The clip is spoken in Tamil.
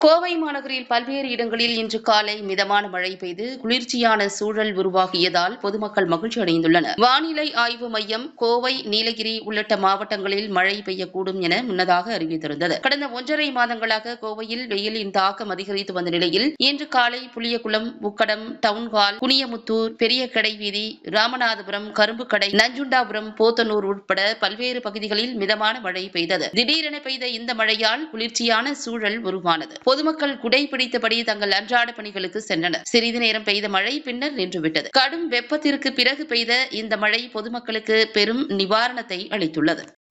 கோவை மாநகரில் பல்வேறு இடங்களில் இன்று காலை மிதமான மழை பெய்து குளிர்ச்சியான சூழல் உருவாகியதால் பொதுமக்கள் மகிழ்ச்சி அடைந்துள்ளனர் வானிலை ஆய்வு மையம் கோவை நீலகிரி உள்ளிட்ட மாவட்டங்களில் மழை பெய்யக்கூடும் என முன்னதாக அறிவித்திருந்தது கடந்த ஒன்றரை மாதங்களாக கோவையில் வெயிலின் தாக்கம் அதிகரித்து வந்த நிலையில் இன்று காலை புளியகுளம் உக்கடம் டவுன்ஹால் குனியமுத்தூர் பெரிய கடை வீதி ராமநாதபுரம் கரும்புக்கடை நஞ்சுண்டாபுரம் போத்தனூர் உட்பட பல்வேறு பகுதிகளில் மிதமான மழை பெய்தது திடீரென பெய்த இந்த மழையால் குளிர்ச்சியான சூழல் உருவானது பொதுமக்கள் குடை பிடித்தபடி தங்கள் அன்றாட பணிகளுக்கு சென்றனர் சிறிது நேரம் பெய்த மழை பின்னர் நின்றுவிட்டது கடும் வெப்பத்திற்கு பிறகு பெய்த இந்த மழை பொதுமக்களுக்கு பெரும் நிவாரணத்தை அளித்துள்ளது